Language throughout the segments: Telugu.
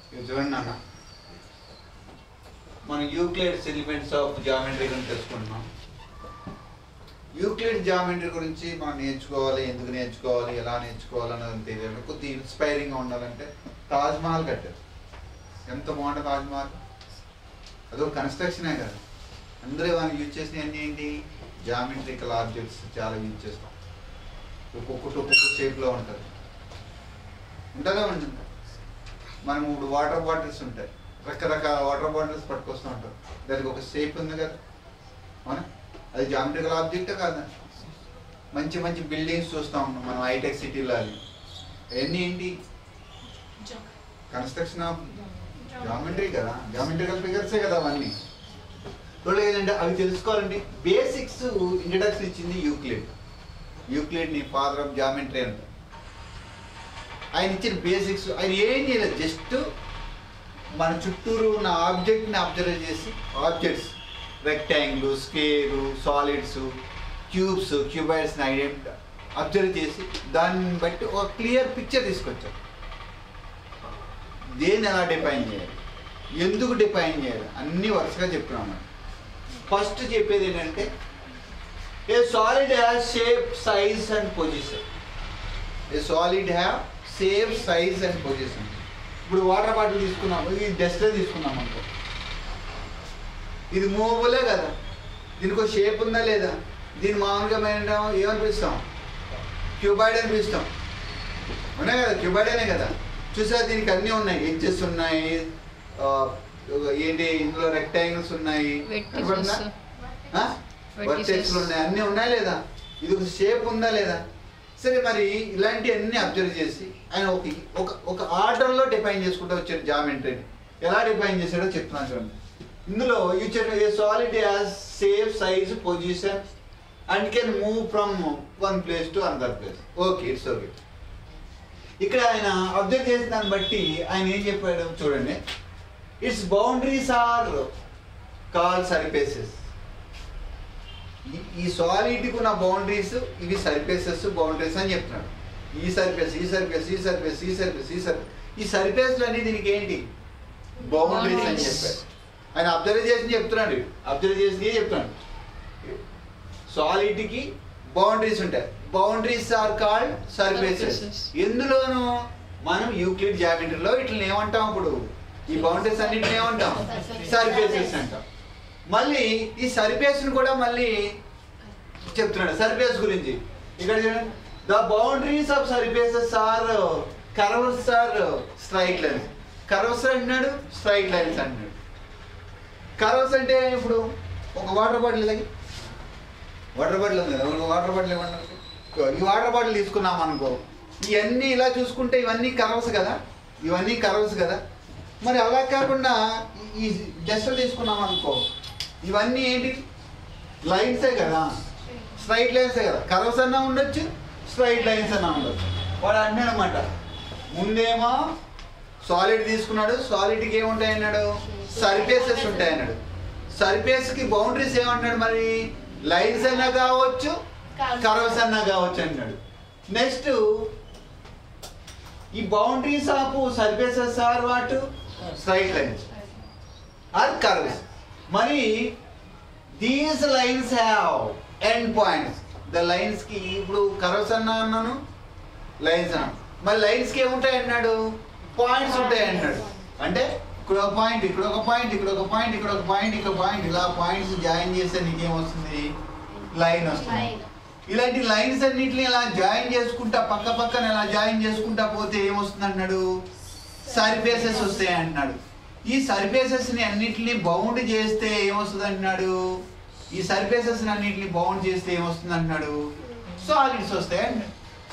ఇది చూడండి నాన్న మనం యూక్లిడ్ ఎలిమెంట్స్ ఆఫ్ జామెట్రీ గురించి తెలుసుకుంటున్నాం యూక్లిడ్ జామెట్రీ గురించి మనం నేర్చుకోవాలి ఎందుకు నేర్చుకోవాలి ఎలా నేర్చుకోవాలి అన్నది తెలియాలి కొద్దిగా ఇన్స్పైరింగ్గా ఉండాలంటే తాజ్ మహల్ కట్టారు ఎంత బాగుంటుంది తాజ్ మహల్ అదొక కన్స్ట్రక్షనే కదా అందరూ మనం యూజ్ చేసిన అన్ని ఏంటి జామెట్రికల్ ఆబ్జెక్ట్స్ చాలా యూజ్ చేస్తాం ఒక్కొక్కటి ఒక్కొక్క షేప్లో ఉంటుంది ఉంటుందా ఉంటుంది మనం ఇప్పుడు వాటర్ బాటిల్స్ ఉంటాయి రకరకాల వాటర్ బాటిల్స్ పట్టుకొస్తూ ఉంటాం దానికి ఒక షేప్ ఉంది కదా అవునా అది జామెట్రికల్ ఆబ్జెక్టే కాదా మంచి మంచి బిల్డింగ్స్ చూస్తూ ఉంటాం మనం హైటెక్ సిటీలో అది అవన్నీ ఏంటి కన్స్ట్రక్షన్ ఆఫ్ జామెట్రీ కదా జామెట్రికల్ ఫిగర్సే కదా అవన్నీ రెండు ఏంటంటే అవి తెలుసుకోవాలంటే బేసిక్స్ ఇంట్రడక్షన్ ఇచ్చింది యూక్లిడ్ యూక్లిడ్ ని ఫాదర్ ఆఫ్ జామెట్రీ అంట ఆయన ఇచ్చిన బేసిక్స్ ఆయన ఏం చేయలేదు జస్ట్ మన చుట్టూరు ఉన్న ఆబ్జెక్ట్ని అబ్జర్వ్ చేసి objects rectangle scale solids cubes క్యూబాయిడ్స్ని ఐడెంటి అబ్జర్వ్ చేసి దాన్ని బట్టి ఒక క్లియర్ పిక్చర్ తీసుకొచ్చారు దేన్ని ఎలా డిఫైన్ చేయాలి ఎందుకు డిఫైన్ చేయాలి అన్ని వరుసగా చెప్తున్నాం మనం ఫస్ట్ చెప్పేది ఏంటంటే a solid have shape size and position a solid have shape size and position ఇప్పుడు వాటర్ బాటిల్ తీసుకున్నాం ఇది డస్టర్ తీసుకున్నాం అనుకో ఇది మూవబులే కదా దీనికి ఒక షేప్ ఉందా లేదా దీని మామూలుగా మేము ఏమనిపిస్తాం క్యూబాయిడ్ అనిపిస్తాం ఉన్నాయి కదా క్యూబాయిడేనే కదా చూసా దీనికి అన్నీ ఉన్నాయి ఎడ్జెస్ ఉన్నాయి ఆ, ఏంటి ఇందులో రెక్టాంగిల్స్ ఉన్నాయి కనపడుతుందా? ఆ? వర్టెక్స్లు ఉన్నాయి అన్నీ ఉన్నాయి లేదా ఇది ఒక షేప్ ఉందా లేదా సరే మరి ఇలాంటి అన్ని అబ్జర్వ్ చేసి ఆయన ఒక ఒక ఒక ఆర్డర్లో డిఫైన్ చేసుకుంటూ వచ్చారు జామెంట్రీని ఎలా డిఫైన్ చేశాడో చెప్తున్నాను చూడండి ఇందులో ఇచ్చాడు a solid has shape size position and can move from one place to another place okay it's okay ఇక్కడ ఆయన అబ్జర్వ్ చేసిన దాన్ని బట్టి ఆయన ఏం చెప్పాడు చూడండి it's boundaries are call surfaces ఈ సాలిడ్కి ఉన్న బౌండరీస్ ఇవి సర్ఫేసెస్ బౌండరీస్ అని చెప్తున్నాడు ఈ సర్ఫేస్ ఈ సర్ఫేస్ ఈ సర్ఫేస్ ఈ సర్ఫేస్ ఈ సర్ఫేస్ ఈ సర్ఫేస్లు అన్ని దీనికి ఏంటి బౌండరీస్ అని Boundaries. చెప్పారు ఆయన అబ్జర్వ్ చేసి చెప్తున్నాడు అబ్జర్వ్ చేసి చెప్తున్నాడు సాలిడ్కి బౌండరీస్ ఉంటాయి boundaries are called surfaces Surfaces. ఎందులోనూ మనం యూక్లిడ్ జామెట్రీలో ఇట్లా ఏమంటాం ఇప్పుడు ఈ బౌండరీస్ అన్నిటిని ఏమంటాం సర్ఫేసెస్ అంటాం మళ్ళీ ఈ సర్ఫేస్ని కూడా మళ్ళీ చెప్తున్నాడు సర్ఫేస్ గురించి ఇక్కడ చూడండి the boundaries of surfaces are curves or straight lines curves అంటున్నాడు స్ట్రైట్ లైన్స్ అంటున్నాడు కర్వ్స్ అంటే ఇప్పుడు ఒక వాటర్ బాటిల్ ఇలాగే వాటర్ బాటిల్ ఉంది కదా ఒక వాటర్ బాటిల్ ఇవ్వండి ఈ వాటర్ బాటిల్ తీసుకున్నాం అనుకో ఇవన్నీ ఇలా చూసుకుంటే ఇవన్నీ కర్వ్స్ కదా ఇవన్నీ కర్వ్స్ కదా మరి అలా కాకుండా ఈ- ఈ జస్ట్ తీసుకున్నాం అనుకో ఇవన్నీ ఏంటి లైన్సే కదా స్ట్రైట్ లైన్సే కదా కర్వ్స్ అన్నా ఉండొచ్చు స్ట్రైట్ లైన్స్ అన్నా ఉండొచ్చు వాడు అన్నాడు అనమాట ముందేమో సాలిడ్ తీసుకున్నాడు సాలిడ్కి ఏముంటాయి అన్నాడు సర్ఫేసెస్ ఉంటాయి అన్నాడు సర్ఫేస్కి బౌండరీస్ ఏమంటాడు మరి లైన్స్ అన్నా కావచ్చు కర్వ్స్ అన్నా కావచ్చు అన్నాడు నెక్స్ట్ ఈ boundaries of surfaces are what straight lines or curves మరి these lines have end points the lines కి ఇప్పుడు కర్వ్స్ అన్నా అన్నాను లైన్స్ అన్నాను మరి లైన్స్ కి ఏముంటాయి అన్నాడు పాయింట్స్ ఉంటాయి అన్నాడు అంటే ఇక్కడ ఒక పాయింట్ ఇక్కడ ఒక పాయింట్ ఇక్కడ ఒక పాయింట్ ఇక్కడ ఒక పాయింట్ ఇక్కడ పాయింట్ ఇలా పాయింట్స్ జాయిన్ చేస్తే నీకేమొస్తుంది లైన్ వస్తుంది Line. ఇలాంటి లైన్స్ అన్నిటిని ఇలా జాయిన్ చేసుకుంటా పక్క పక్కన ఇలా జాయిన్ చేసుకుంటా పోతే ఏమొస్తుంది అన్నాడు సర్ఫేసెస్ వస్తాయి అంటున్నాడు ఈ సర్ఫేసెస్ ని అన్నిటిని బౌండ్ చేస్తే ఏమొస్తుంది అంటున్నాడు ఈ సర్ఫేసెస్ ని అన్నిటిని బౌండ్ చేస్తే ఏమొస్తుంది అంటున్నాడు సాలిడ్స్ వస్తాయి అంటున్నాడు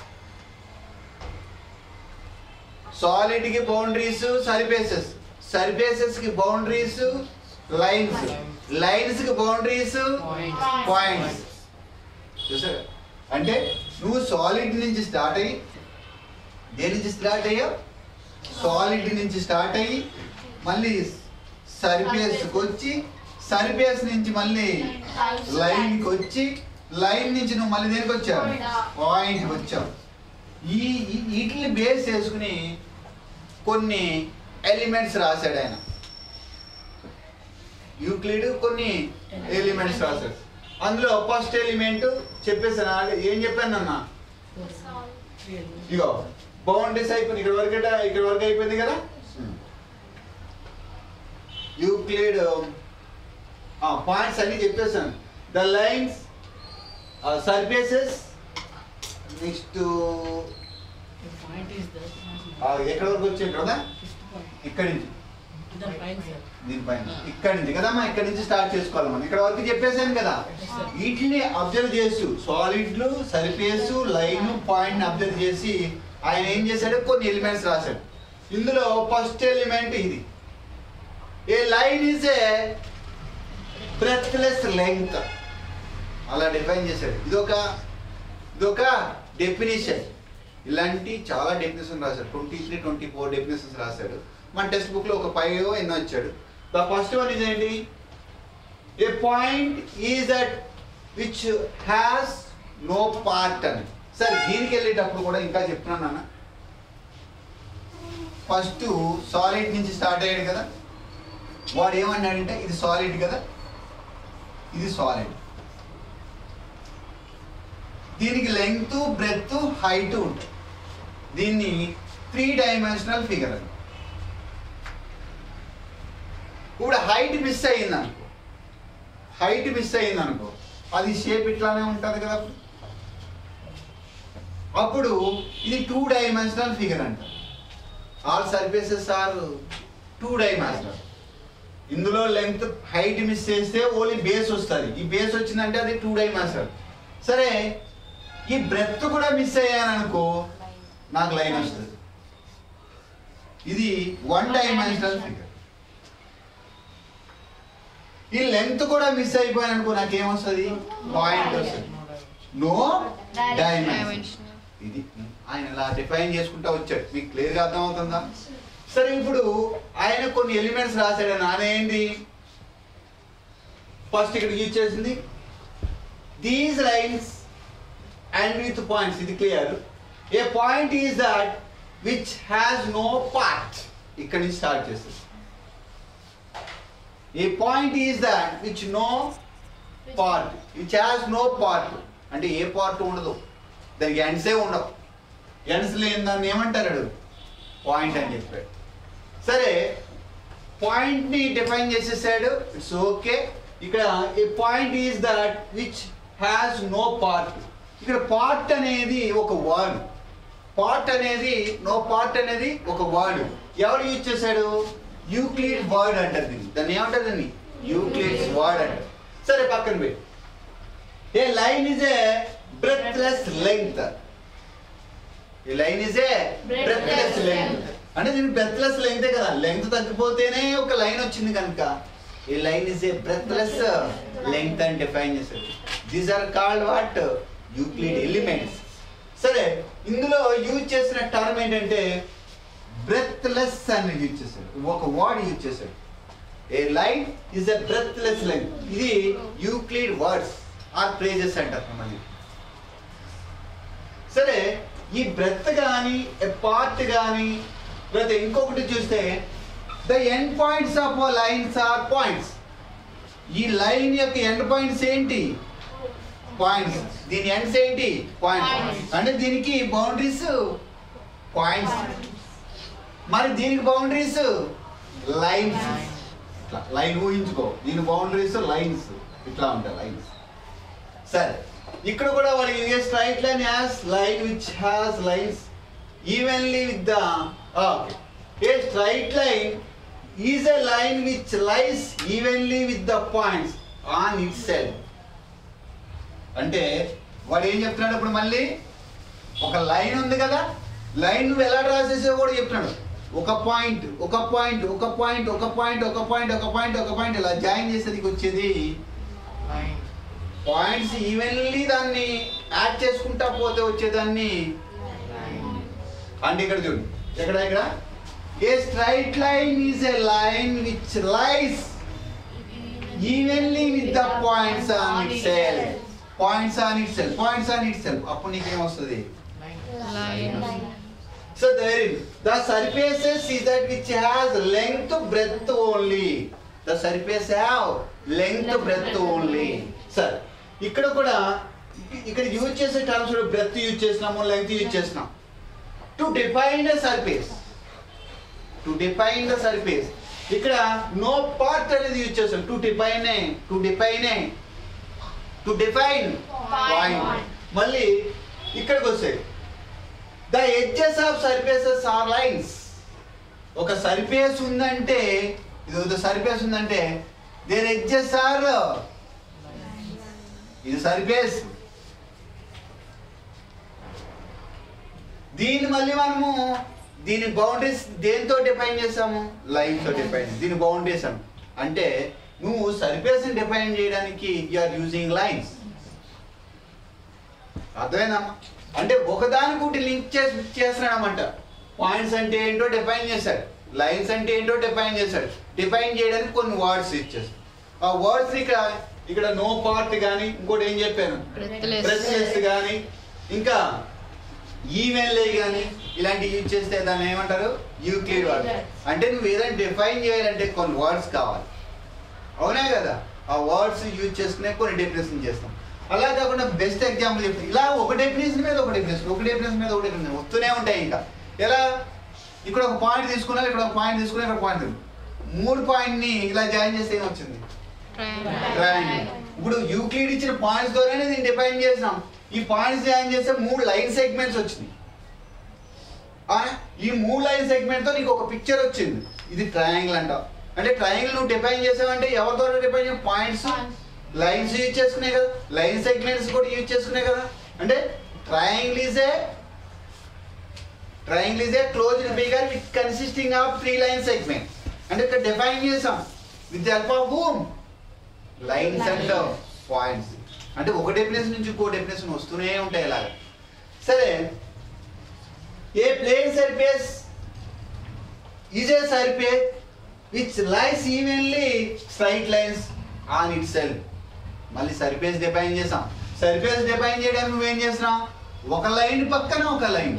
సాలిడ్ కి బౌండరీస్ సర్ఫేసెస్ సర్ఫేసెస్ కి బౌండరీస్ లైన్స్ లైన్స్ కి బౌండరీస్ పాయింట్స్ చూసారా అంటే నువ్వు సాలిడ్ నుంచి స్టార్ట్ అయ్యి దేని నుంచి స్టార్ట్ అయ్యావు సాలిడ్ నుంచి స్టార్ట్ అయ్యి మళ్ళీ సర్ఫేస్కి వచ్చి సర్ఫేస్ నుంచి మళ్ళీ లైన్కి వచ్చి లైన్ నుంచి నువ్వు మళ్ళీ దేనికి వచ్చావు పాయింట్కి వచ్చావు ఈ ఈ- వీటిని బేస్ చేసుకుని కొన్ని ఎలిమెంట్స్ రాశాడు ఆయన యూక్లిడ్ కొన్ని ఎలిమెంట్స్ రాశాడు అందులో ఫస్ట్ ఎలిమెంట్ చెప్పేసాను ఆడ- ఏం చెప్పాను అన్న ఇగో బౌండరీస్ అయిపోయింది ఇక్కడ వరకు ఎట్లా- ఇక్కడ వరకు అయిపోయింది కదా యూక్లిడ్ పాయింట్స్ అన్ని చెప్పేసాను the lines surfaces next The point is that ఎక్కడ వరకు వచ్చాయి కదా fifth point. ఇక్కడి నుంచి The point, sir. దీనిపైన ఇక్కడి నుంచి కదమ్మా ఇక్కడి నుంచి స్టార్ట్ చేసుకోవాలి మనం ఇక్కడ వరకు చెప్పేసాను కదా వీటిని అబ్జర్వ్ చేస్తూ సాలిడ్లు సర్ఫేస్ లైన్ పాయింట్ అబ్జర్వ్ చేసి ఆయన ఏం చేశాడు కొన్ని ఎలిమెంట్స్ రాశాడు ఇందులో ఫస్ట్ ఎలిమెంట్ ఇది a line is a breathless length అలా డిఫైన్ చేశాడు ఇదొక ఇదొక డెఫినేషన్ ఇలాంటి చాలా డెఫినేషన్ రాశాడు twenty three twenty four definitions రాశాడు మన టెక్స్ట్ బుక్లో ఒక ఫైవ్ ఎన్నో వచ్చాడు ద ఫస్ట్ వన్ ఇస్ ఏంటి a point is that which has no part అని సరే దీనికి వెళ్ళేటప్పుడు కూడా ఇంకా చెప్తున్నాను నాన్న ఫస్ట్ సాలిడ్ నుంచి స్టార్ట్ అయ్యాడు కదా వాడు ఏమన్నాడంటే ఇది సాలిడ్ కదా ఇది సాలిడ్ దీనికి లెంగ్త్ బ్రెత్ హైట్ ఉంటుంది దీన్ని త్రీ డైమెన్షనల్ ఫిగర్ అని ఇప్పుడు హైట్ మిస్ అయింది అనుకో హైట్ మిస్ అయింది అనుకో అది షేప్ ఇట్లానే ఉంటుంది కదా అప్పుడు ఇది టూ డైమెన్షనల్ ఫిగర్ అంట all surfaces are two dimensional ఇందులో లెంగ్త్ హైట్ మిస్ చేస్తే ఓన్లీ బేస్ వస్తుంది ఈ బేస్ వచ్చిందంటే అది టూ డైమెన్షనల్ సరే ఈ బ్రెత్ కూడా మిస్ అయ్యాను అనుకో నాకు లైన్ వస్తుంది ఇది వన్ డైమెన్షనల్ ఫిగర్ ఈ లెంగ్త్ కూడా మిస్ అయిపోయాను అనుకో నాకేమొస్తుంది పాయింట్ వస్తుంది నో డైమెన్షన్ ఇది ఆయన ఇలా డిఫైన్ చేసుకుంటా వచ్చాడు మీకు క్లియర్గా అర్థమవుతుందా సరే ఇప్పుడు ఆయన కొన్ని ఎలిమెంట్స్ రాశాడు ఆయన ఏంటి ఫస్ట్ ఇక్కడ ఇచ్చేసింది these lines and with points ఇది clear a point is that which has no part ఇక్కడ నుంచి స్టార్ట్ చేస్తుంది a point is that which no part which has no part అంటే ఏ పార్ట్ ఉండదు దానికి ఎండ్సే ఉండవు ఎండ్స్ లేని దాన్ని ఏమంటారు పాయింట్ అని చెప్పాడు సరే పాయింట్ని డిఫైన్ చేసేసాడు ఇట్స్ ఓకే ఇక్కడ a point is that which has no part ఇక్కడ పార్ట్ అనేది ఒక వర్డ్ పార్ట్ అనేది నో పార్ట్ అనేది ఒక వర్డ్ ఎవరు యూజ్ చేశాడు యూక్లిడ్ వర్డ్ అంటారు దీన్ని దాన్ని ఏమంటారు దీన్ని యూక్లిడ్స్ వర్డ్ అంటారు సరే పక్కన పెట్టి a line is a breathless length ఈ line is a breathless length అంటే దీనికి బ్రెత్లెస్ లెంగ్తే కదా లెంగ్త్ తగ్గిపోతేనే ఒక లైన్ వచ్చింది కనుక ఈ line is a breathless length అని డిఫైన్ చేశారు these are called what Euclid elements సరే ఇందులో యూజ్ చేసిన టర్మ్ ఏంటంటే బ్రెత్లెస్ అని యూజ్ చేశారు ఒక వర్డ్ యూజ్ చేశారు a line is a breathless line ఇది యూక్లిడ్ వర్డ్స్ ఆర్ ప్రేజెస్ అంటారు మళ్ళీ సరే ఈ బ్రెత్ కానీ పార్ట్ కానీ లేదా ఇంకొకటి చూస్తే the end points of lines are points ఈ లైన్ యొక్క ఎండ్ పాయింట్స్ ఏంటి పాయింట్స్ దీని ఎండ్స్ ఏంటి పాయింట్స్ Points. అంటే దీనికి బౌండరీస్ పాయింట్స్ మరి దీనికి బౌండరీస్ లైన్స్ ఇట్లా లైన్ ఊహించుకో దీని బౌండరీస్ లైన్స్ ఇట్లా ఉంటాయి లైన్స్ సరే ఇక్కడ కూడా వాడు a straight line has line which has lines evenly with the a straight line is a line which lies evenly with the points on itself అంటే వాడు ఏం చెప్తున్నాడు ఇప్పుడు మళ్ళీ ఒక లైన్ ఉంది కదా లైన్ నువ్వు ఎలా డ్రా చేసావో కూడా చెప్తున్నాడు ఒక పాయింట్ ఒక పాయింట్ ఒక పాయింట్ ఒక పాయింట్ ఒక పాయింట్ ఒక పాయింట్ ఒక పాయింట్ ఇలా జాయిన్ చేసేదికి వచ్చేది Line. పాయింట్స్ ఈవెన్లీ దాన్ని యాడ్ చేసుకుంటా పోతే వచ్చేదాన్ని Line. అంటే ఇక్కడ చూడు ఎక్కడ ఇక్కడ a straight line is a line which lies evenly with the points on itself points on itself points on itself అప్పుడు నీకేమొస్తుంది Line. So therein, the surfaces is that which has length, breadth only. The surface have length, breadth only. Sir, ఇక్కడ కూడా ఇక్కడ యూజ్ చేసే టర్మ్స్ బ్రెత్ యూజ్ చేసినాము లెంగ్త్ యూజ్ చేసినాం to define the surface to define the surface ఇక్కడ నో పార్ట్ అనేది యూజ్ చేస్తాం to define to define to define point మళ్ళీ ఇక్కడికి వస్తాయి the edges of surfaces are lines ఒక సర్ఫేస్ ఉందంటే ఇది ఒక సర్ఫేస్ ఉందంటే దేని ఎడ్జెస్ ఆర్ ఇది సర్ఫేస్ దీన్ని మళ్ళీ మనము దీని బౌండరీస్ దేంతో డిఫైన్ చేసాము లైన్ తో డిఫైన్ దీని బౌండరీస్ అను అంటే నువ్వు సర్ఫేస్ డిఫైన్ చేయడానికి ఆర్ యూజింగ్ లైన్స్ అర్థమైందమ్మా అంటే ఒకదానికి ఒకటి లింక్ చేసి చేస్తున్నాడనమాట పాయింట్స్ అంటే ఏంటో డిఫైన్ చేశాడు లైన్స్ అంటే ఏంటో డిఫైన్ చేశాడు డిఫైన్ చేయడానికి కొన్ని వర్డ్స్ ఇచ్చేస్తాడు ఆ వర్డ్స్ ఇక్కడ ఇక్కడ నో పార్ట్ కానీ ఇంకోటి ఏం చెప్పాను బ్రెత్లెస్ కానీ ఇంకా ఈమెయిల్ కానీ ఇలాంటి యూజ్ చేస్తే దాన్ని ఏమంటారు యూక్లిడ్ వర్డ్ అంటే నువ్వు ఏదైనా డిఫైన్ చేయాలంటే కొన్ని వర్డ్స్ కావాలి అవునా కదా ఆ వర్డ్స్ యూజ్ చేసుకునే కొన్ని డెఫినేషన్ చేస్తాం అలా కాకుండా బెస్ట్ ఎగ్జాంపుల్ చెప్తాను ఇలా ఒక డెఫినేషన్ మీద ఒక డెఫినేషన్ ఒక డెఫినేషన్ మీద ఒక డెఫినేషన్ వస్తూనే ఉంటాయి ఇంకా ఎలా ఇక్కడ ఒక పాయింట్ తీసుకున్నా ఇక్కడ ఒక పాయింట్ తీసుకున్నా ఇక్కడ పాయింట్ మూడు పాయింట్ ని ఇలా జాయిన్ చేస్తే ఏమొచ్చింది ట్రయాంగిల్ ఇప్పుడు యూక్లిడ్ ఇచ్చిన పాయింట్స్ ద్వారానే దీన్ని డిఫైన్ చేసినాం ఈ పాయింట్స్ జాయిన్ చేస్తే మూడు లైన్ సెగ్మెంట్స్ వచ్చినాయి ఆ, ఈ మూడు లైన్ సెగ్మెంట్ తో నీకు ఒక పిక్చర్ వచ్చింది ఇది ట్రయాంగిల్ అంటావు అంటే ట్రయాంగిల్ నువ్వు డిఫైన్ చేసావంటే ఎవరి ద్వారా డిఫైన్ చేయ పాయింట్స్ లైన్స్ యూజ్ చేసుకునే కదా లైన్ సెగ్మెంట్స్ కూడా యూజ్ చేసుకునే కదా అంటే triangle is a triangle is a closed figure with consisting of three line segment అంటే ఇక్కడ డిఫైన్ చేసాం with help of whom lines and points అంటే ఒక డెఫినేషన్ నుంచి ఇంకో డెఫినేషన్ వస్తూనే ఉంటాయి ఇలాగ సరే a plane surface is a surface which lines evenly straight lines on itself మళ్ళీ సర్ఫేస్ డిఫైన్ చేసాం సర్ఫేస్ డిఫైన్ చేయడానికి నువ్వేం చేస్తున్నావు ఒక లైన్ పక్కన ఒక లైన్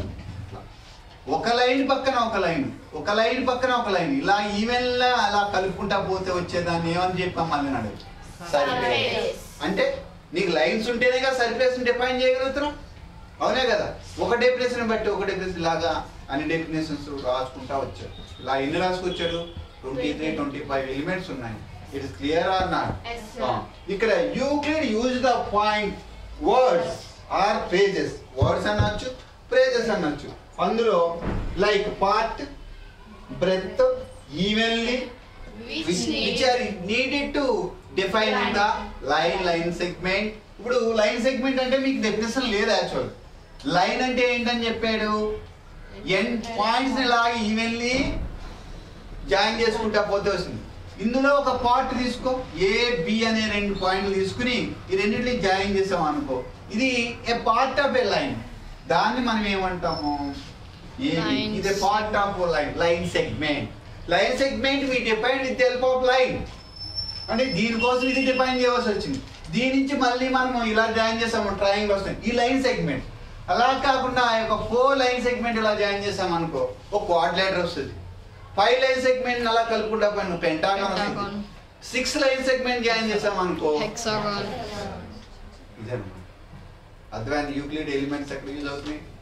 ఒక లైన్ పక్కన ఒక లైన్ ఒక లైన్ పక్కన ఒక లైన్ ఇలా ఈవెన్ లా అలా కలుపుకుంటా పోతే వచ్చేదాన్ని ఏమని చెప్పాం మళ్ళీ నాడు సర్ఫేస్ అంటే నీకు లైన్స్ ఉంటేనే కదా సర్ఫేస్ డిఫైన్ చేయగలుగుతున్నాం అవునే కదా ఒక డెఫినేషన్ బట్టి ఒక డెఫినేషన్ లాగా అన్ని డెఫినేషన్స్ రాసుకుంటా వచ్చాడు ఇలా ఎన్ని రాసుకొచ్చాడు twenty three twenty five elements ఉన్నాయి it is clear or not Yes, sir. ఇక్కడ Euclid use the point words or phrases words అనొచ్చు ఫ్రేజెస్ అనొచ్చు అందులో like part breath evenly Which which are needed to define the line line segment ఇప్పుడు లైన్ సెగ్మెంట్ అంటే మీకు డెఫినేషన్ లేదు యాక్చువల్ లైన్ అంటే ఏంటని చెప్పాడు ఎండ్ పాయింట్స్ ఇలా ఈవెన్లీ జాయిన్ చేసుకుంటా పోతే వస్తుంది ఇందులో ఒక పార్ట్ తీసుకో ఏ బి అనే రెండు పాయింట్లు తీసుకుని ఈ రెండింటిని జాయిన్ చేసాం అనుకో ఇది a part of a line దాన్ని మనం ఏమంటాము ఏమి Lines. ఇది part of line line segment line segment we define with help of line అంటే దీనికోసం ఇది డిఫైన్ చేయవలసి వచ్చింది దీని నుంచి మళ్ళీ మనం ఇలా జాయిన్ చేసాము ట్రయాంగిల్ వస్తుంది ఈ లైన్ సెగ్మెంట్ అలా కాకుండా ఆ యొక్క ఫోర్ లైన్ సెగ్మెంట్ ఇలా జాయిన్ చేసాం అనుకో ఒక క్వాడ్లేటర్ వస్తుంది ఫైవ్ లైన్ సెగ్మెంట్ అలా కలుపుకుంటా పోయిన పెంటాగన్ వస్తుంది Pentagon. Six line segment join చేసాం అనుకో హెక్సాగాన్ ఇదన్నమాట అర్థమైంది యూక్లిడ్ ఎలిమెంట్స్ ఎక్కడ యూజ్ అవుతున్నాయి